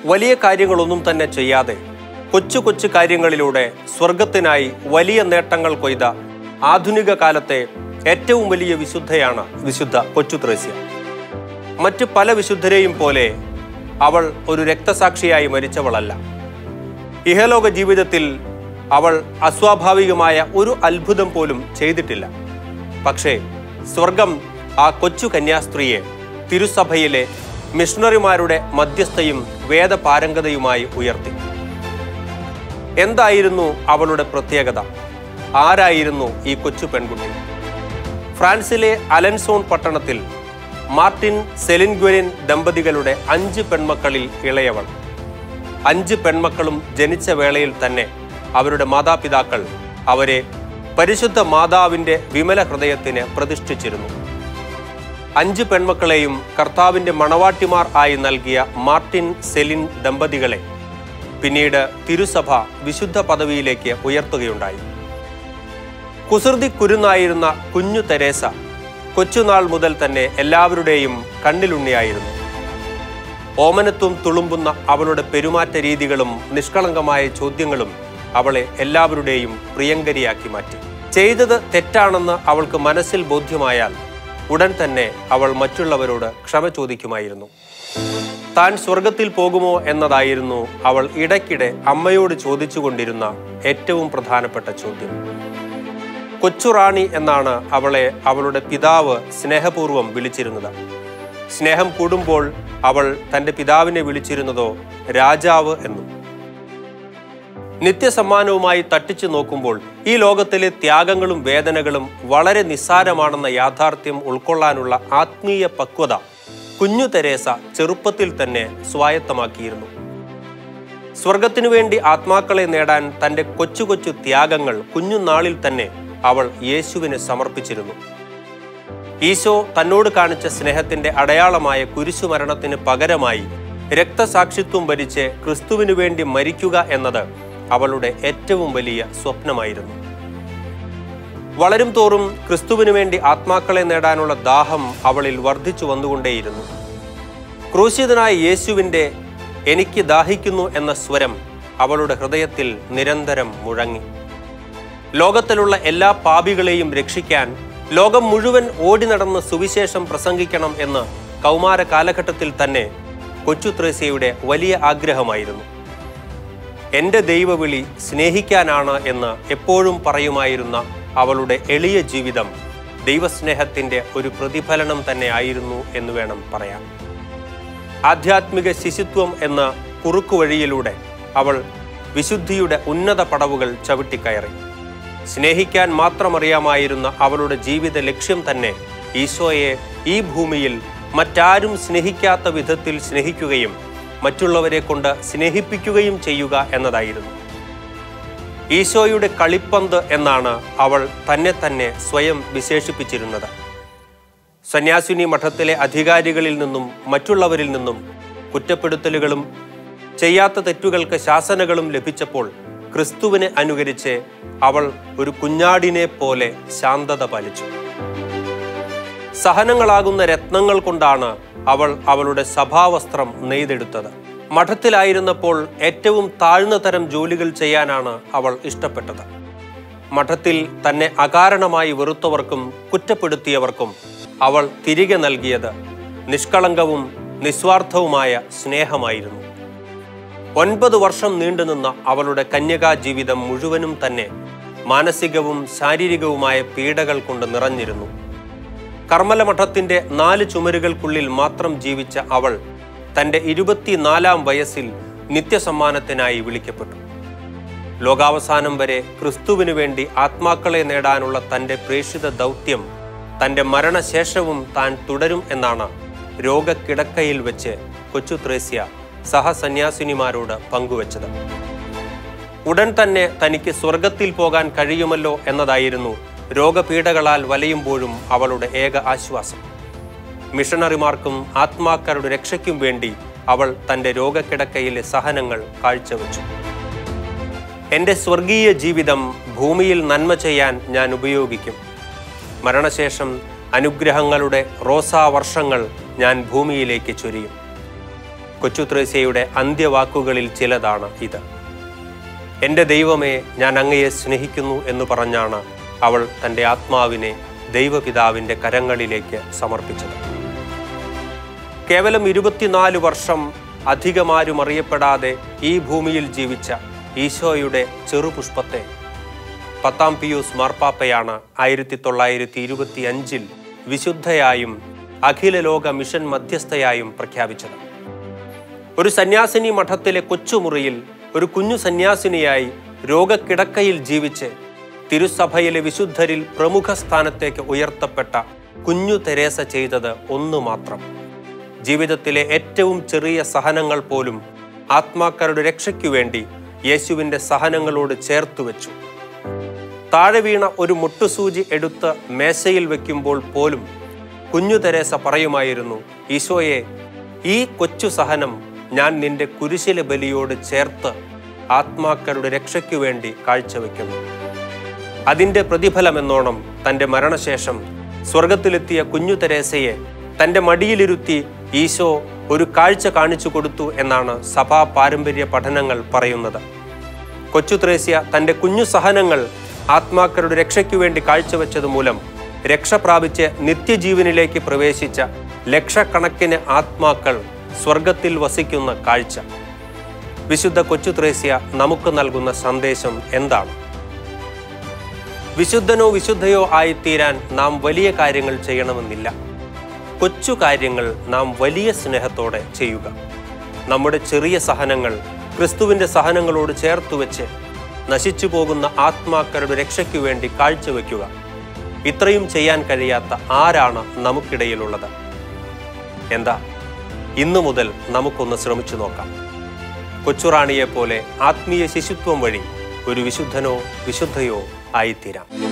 വലിയ കാര്യങ്ങളൊന്നും തന്നെ ചെയ്യാതെ കൊച്ചു കൊച്ചു കാര്യങ്ങളിലൂടെ സ്വർഗത്തിനായി വലിയ നേട്ടങ്ങൾ കൊയ്ത ആധുനിക കാലത്തെ ഏറ്റവും വലിയ വിശുദ്ധയാണ് വിശുദ്ധ കൊച്ചു ത്രേസ്യ മറ്റ് പല വിശുദ്ധരെയും പോലെ അവൾ ഒരു രക്തസാക്ഷിയായി മരിച്ചവളല്ല ഇഹലോക ജീവിതത്തിൽ അവൾ അസ്വാഭാവികമായ ഒരു അത്ഭുതം പോലും ചെയ്തിട്ടില്ല പക്ഷേ സ്വർഗം ആ കൊച്ചു കന്യാസ്ത്രീയെ തിരുസഭയിലെ മിഷണറിമാരുടെ മധ്യസ്ഥയും വേദപാരംഗതയുമായി ഉയർത്തി എന്തായിരുന്നു അവളുടെ പ്രത്യേകത ആരായിരുന്നു ഈ കൊച്ചു പെൺകുട്ടി ഫ്രാൻസിലെ അലൻസോൺ പട്ടണത്തിൽ മാർട്ടിൻ സെലിൻഗ്വരിൻ ദമ്പതികളുടെ അഞ്ച് പെൺമക്കളിൽ ഇളയവൾ അഞ്ച് പെൺമക്കളും ജനിച്ച വേളയിൽ തന്നെ അവരുടെ മാതാപിതാക്കൾ അവരെ പരിശുദ്ധ മാതാവിൻ്റെ വിമല ഹൃദയത്തിന് പ്രതിഷ്ഠിച്ചിരുന്നു അഞ്ച് പെൺമക്കളെയും കർത്താവിൻ്റെ മണവാട്ടിമാർ ആയി നൽകിയ മാർട്ടിൻ സെലിൻ ദമ്പതികളെ പിന്നീട് തിരുസഭ വിശുദ്ധ പദവിയിലേക്ക് ഉയർത്തുകയുണ്ടായി കുസൃതി കുരുന്നായിരുന്ന കുഞ്ഞു തെരേസ കൊച്ചുനാൾ മുതൽ തന്നെ എല്ലാവരുടെയും കണ്ണിലുണ്ണിയായിരുന്നു ഓമനത്വം തുളുമ്പുന്ന അവളുടെ പെരുമാറ്റ രീതികളും നിഷ്കളങ്കമായ ചോദ്യങ്ങളും അവളെ എല്ലാവരുടെയും പ്രിയങ്കരിയാക്കി മാറ്റി ചെയ്തത് തെറ്റാണെന്ന് അവൾക്ക് മനസ്സിൽ ബോധ്യമായാൽ ഉടൻ തന്നെ അവൾ മറ്റുള്ളവരോട് ക്ഷമ ചോദിക്കുമായിരുന്നു താൻ സ്വർഗത്തിൽ പോകുമോ എന്നതായിരുന്നു അവൾ ഇടയ്ക്കിടെ അമ്മയോട് ചോദിച്ചുകൊണ്ടിരുന്ന ഏറ്റവും പ്രധാനപ്പെട്ട ചോദ്യം കൊച്ചുറാണി എന്നാണ് അവളെ അവളുടെ പിതാവ് സ്നേഹപൂർവ്വം വിളിച്ചിരുന്നത് സ്നേഹം കൂടുമ്പോൾ അവൾ തൻ്റെ പിതാവിനെ വിളിച്ചിരുന്നതോ രാജാവ് എന്നും നിത്യസമ്മാനവുമായി തട്ടിച്ചു നോക്കുമ്പോൾ ഈ ലോകത്തിലെ ത്യാഗങ്ങളും വേദനകളും വളരെ നിസ്സാരമാണെന്ന യാഥാർത്ഥ്യം ഉൾക്കൊള്ളാനുള്ള ആത്മീയ പക്വത കുഞ്ഞു തെരേസ ചെറുപ്പത്തിൽ തന്നെ സ്വായത്തമാക്കിയിരുന്നു സ്വർഗത്തിനു വേണ്ടി ആത്മാക്കളെ നേടാൻ തൻ്റെ കൊച്ചു കൊച്ചു ത്യാഗങ്ങൾ കുഞ്ഞുനാളിൽ തന്നെ അവൾ യേശുവിന് സമർപ്പിച്ചിരുന്നു ഈശോ തന്നോട് കാണിച്ച സ്നേഹത്തിന്റെ അടയാളമായ കുരിശുമരണത്തിന് പകരമായി രക്തസാക്ഷിത്വം ഭരിച്ച് ക്രിസ്തുവിനു വേണ്ടി മരിക്കുക എന്നത് അവളുടെ ഏറ്റവും വലിയ സ്വപ്നമായിരുന്നു വളരും തോറും ക്രിസ്തുവിനു വേണ്ടി ആത്മാക്കളെ നേടാനുള്ള ദാഹം അവളിൽ വർദ്ധിച്ചു വന്നുകൊണ്ടേയിരുന്നു ക്രൂശിതനായ യേശുവിൻ്റെ എനിക്ക് ദാഹിക്കുന്നു എന്ന സ്വരം അവളുടെ ഹൃദയത്തിൽ നിരന്തരം മുഴങ്ങി ലോകത്തിലുള്ള എല്ലാ പാപികളെയും രക്ഷിക്കാൻ ലോകം മുഴുവൻ ഓടി നടന്ന് സുവിശേഷം പ്രസംഗിക്കണം എന്ന് കൗമാര കാലഘട്ടത്തിൽ തന്നെ കൊച്ചു ത്രേസ്യയുടെ വലിയ ആഗ്രഹമായിരുന്നു എൻ്റെ ദൈവവിളി സ്നേഹിക്കാനാണ് എന്ന് എപ്പോഴും പറയുമായിരുന്ന അവളുടെ എളിയ ജീവിതം ദൈവസ്നേഹത്തിൻ്റെ ഒരു പ്രതിഫലനം തന്നെ ആയിരുന്നു എന്ന് വേണം പറയാൻ ആധ്യാത്മിക ശിശുത്വം എന്ന കുറുക്കുവഴിയിലൂടെ അവൾ വിശുദ്ധിയുടെ ഉന്നത പടവുകൾ ചവിട്ടിക്കയറി സ്നേഹിക്കാൻ മാത്രമറിയാമായിരുന്ന അവളുടെ ജീവിത ലക്ഷ്യം തന്നെ ഈശോയെ ഈ ഭൂമിയിൽ മറ്റാരും സ്നേഹിക്കാത്ത വിധത്തിൽ സ്നേഹിക്കുകയും മറ്റുള്ളവരെ കൊണ്ട് സ്നേഹിപ്പിക്കുകയും ചെയ്യുക എന്നതായിരുന്നു ഈശോയുടെ കളിപ്പന്ത് എന്നാണ് അവൾ തന്നെ തന്നെ സ്വയം വിശേഷിപ്പിച്ചിരുന്നത് സന്യാസിനി മഠത്തിലെ അധികാരികളിൽ നിന്നും മറ്റുള്ളവരിൽ നിന്നും കുറ്റപ്പെടുത്തലുകളും ചെയ്യാത്ത തെറ്റുകൾക്ക് ശാസനകളും ലഭിച്ചപ്പോൾ ക്രിസ്തുവിനെ അനുകരിച്ച് അവൾ ഒരു കുഞ്ഞാടിനെ പോലെ ശാന്തത പാലിച്ചു സഹനങ്ങളാകുന്ന രത്നങ്ങൾ കൊണ്ടാണ് അവൾ അവളുടെ സഭാവസ്ത്രം നെയ്തെടുത്തത് മഠത്തിലായിരുന്നപ്പോൾ ഏറ്റവും താഴ്ന്ന തരം ജോലികൾ ചെയ്യാനാണ് അവൾ ഇഷ്ടപ്പെട്ടത് മഠത്തിൽ തന്നെ അകാരണമായി വെറുത്തവർക്കും കുറ്റപ്പെടുത്തിയവർക്കും അവൾ തിരികെ നൽകിയത് നിഷ്കളങ്കവും നിസ്വാർത്ഥവുമായ സ്നേഹമായിരുന്നു ഒൻപത് വർഷം നീണ്ടുനിന്ന അവളുടെ കന്യകാ ജീവിതം മുഴുവനും തന്നെ മാനസികവും ശാരീരികവുമായ പീഡകൾ കൊണ്ട് നിറഞ്ഞിരുന്നു കർമ്മലമഠത്തിന്റെ നാല് ചുമരുകൾക്കുള്ളിൽ മാത്രം ജീവിച്ച അവൾ തന്റെ ഇരുപത്തിനാലാം വയസ്സിൽ നിത്യസമ്മാനത്തിനായി വിളിക്കപ്പെട്ടു ലോകാവസാനം വരെ ക്രിസ്തുവിനു വേണ്ടി ആത്മാക്കളെ നേടാനുള്ള തന്റെ പ്രേക്ഷിത ദൗത്യം തന്റെ മരണശേഷവും താൻ തുടരും എന്നാണ് രോഗക്കിടക്കയിൽ വെച്ച് കൊച്ചു ത്രേസ്യ സഹസന്യാസിനിമാരോട് പങ്കുവച്ചത് ഉടൻ തന്നെ തനിക്ക് സ്വർഗത്തിൽ പോകാൻ കഴിയുമല്ലോ എന്നതായിരുന്നു രോഗപീഠകളാൽ വലയുമ്പോഴും അവളുടെ ഏക ആശ്വാസം മിഷണറിമാർക്കും ആത്മാക്കളുടെ രക്ഷയ്ക്കും വേണ്ടി അവൾ തൻ്റെ രോഗക്കിടക്കയിലെ സഹനങ്ങൾ കാഴ്ചവെച്ചു എൻ്റെ സ്വർഗീയ ജീവിതം ഭൂമിയിൽ നന്മ ചെയ്യാൻ ഞാൻ ഉപയോഗിക്കും മരണശേഷം അനുഗ്രഹങ്ങളുടെ റോസാ വർഷങ്ങൾ ഞാൻ ഭൂമിയിലേക്ക് ചൊരിയും കൊച്ചു ത്രേസ്യയുടെ അന്ത്യവാക്കുകളിൽ ചിലതാണ് ഇത് എൻ്റെ ദൈവമേ ഞാൻ അങ്ങയെ സ്നേഹിക്കുന്നു എന്ന് പറഞ്ഞാണ് അവൾ തൻ്റെ ആത്മാവിനെ ദൈവപിതാവിൻ്റെ കരങ്ങളിലേക്ക് സമർപ്പിച്ചത് കേവലം ഇരുപത്തിനാല് വർഷം അധികമാരും അറിയപ്പെടാതെ ഈ ഭൂമിയിൽ ജീവിച്ച ഈശോയുടെ ചെറുപുഷ്പത്തെ പത്താം പിയൂസ് മാർപ്പാപ്പയാണ് ആയിരത്തി തൊള്ളായിരത്തി ഇരുപത്തി അഞ്ചിൽ വിശുദ്ധയായും അഖില ലോക മിഷൻ മധ്യസ്ഥയായും പ്രഖ്യാപിച്ചത് ഒരു സന്യാസിനി മഠത്തിലെ കൊച്ചുമുറിയിൽ ഒരു കുഞ്ഞു സന്യാസിനിയായി രോഗക്കിടക്കയിൽ ജീവിച്ച് തിരുസഭയിലെ വിശുദ്ധരിൽ പ്രമുഖ സ്ഥാനത്തേക്ക് ഉയർത്തപ്പെട്ട കുഞ്ഞു തെരേസ ചെയ്തത് ഒന്നു മാത്രം ജീവിതത്തിലെ ഏറ്റവും ചെറിയ സഹനങ്ങൾ പോലും ആത്മാക്കളുടെ രക്ഷയ്ക്കു വേണ്ടി യേശുവിൻ്റെ സഹനങ്ങളോട് ചേർത്തു വെച്ചു താഴെ വീണ ഒരു മുട്ടുസൂചി എടുത്ത് മേശയിൽ വെക്കുമ്പോൾ പോലും കുഞ്ഞു തെരേസ പറയുമായിരുന്നു ഈശോയെ ഈ കൊച്ചു സഹനം ഞാൻ നിന്റെ കുരിശിലെ ബലിയോട് ചേർത്ത് ആത്മാക്കളുടെ രക്ഷയ്ക്കു വേണ്ടി കാഴ്ചവെക്കുന്നു അതിൻ്റെ പ്രതിഫലമെന്നോണം തൻ്റെ മരണശേഷം സ്വർഗത്തിലെത്തിയ കുഞ്ഞു തെരേസയെ തൻ്റെ മടിയിലിരുത്തി ഈശോ ഒരു കാഴ്ച കാണിച്ചു കൊടുത്തു എന്നാണ് സഭാ പാരമ്പര്യ പഠനങ്ങൾ പറയുന്നത് കൊച്ചു ത്രേസ്യ തൻ്റെ കുഞ്ഞു സഹനങ്ങൾ ആത്മാക്കളുടെ രക്ഷയ്ക്കു വേണ്ടി കാഴ്ചവെച്ചത് മൂലം രക്ഷ പ്രാപിച്ച് നിത്യജീവനിലേക്ക് പ്രവേശിച്ച ലക്ഷക്കണക്കിന് ആത്മാക്കൾ സ്വർഗത്തിൽ വസിക്കുന്ന കാഴ്ച വിശുദ്ധ കൊച്ചു ത്രേസ്യ നമുക്ക് നൽകുന്ന സന്ദേശം എന്താണ് വിശുദ്ധനോ വിശുദ്ധയോ ആയിത്തീരാൻ നാം വലിയ കാര്യങ്ങൾ ചെയ്യണമെന്നില്ല കൊച്ചു കാര്യങ്ങൾ നാം വലിയ സ്നേഹത്തോടെ ചെയ്യുക നമ്മുടെ ചെറിയ സഹനങ്ങൾ ക്രിസ്തുവിൻ്റെ സഹനങ്ങളോട് ചേർത്ത് വെച്ച് നശിച്ചു പോകുന്ന ആത്മാക്കളുടെ രക്ഷയ്ക്കു വേണ്ടി കാഴ്ചവെക്കുക ഇത്രയും ചെയ്യാൻ കഴിയാത്ത ആരാണ് നമുക്കിടയിലുള്ളത് എന്താ ഇന്നു മുതൽ നമുക്കൊന്ന് ശ്രമിച്ചു നോക്കാം കൊച്ചുറാണിയെ പോലെ ആത്മീയ ശിശുത്വം വഴി ഒരു വിശുദ്ധനോ വിശുദ്ധയോ ആയിത്തീരാം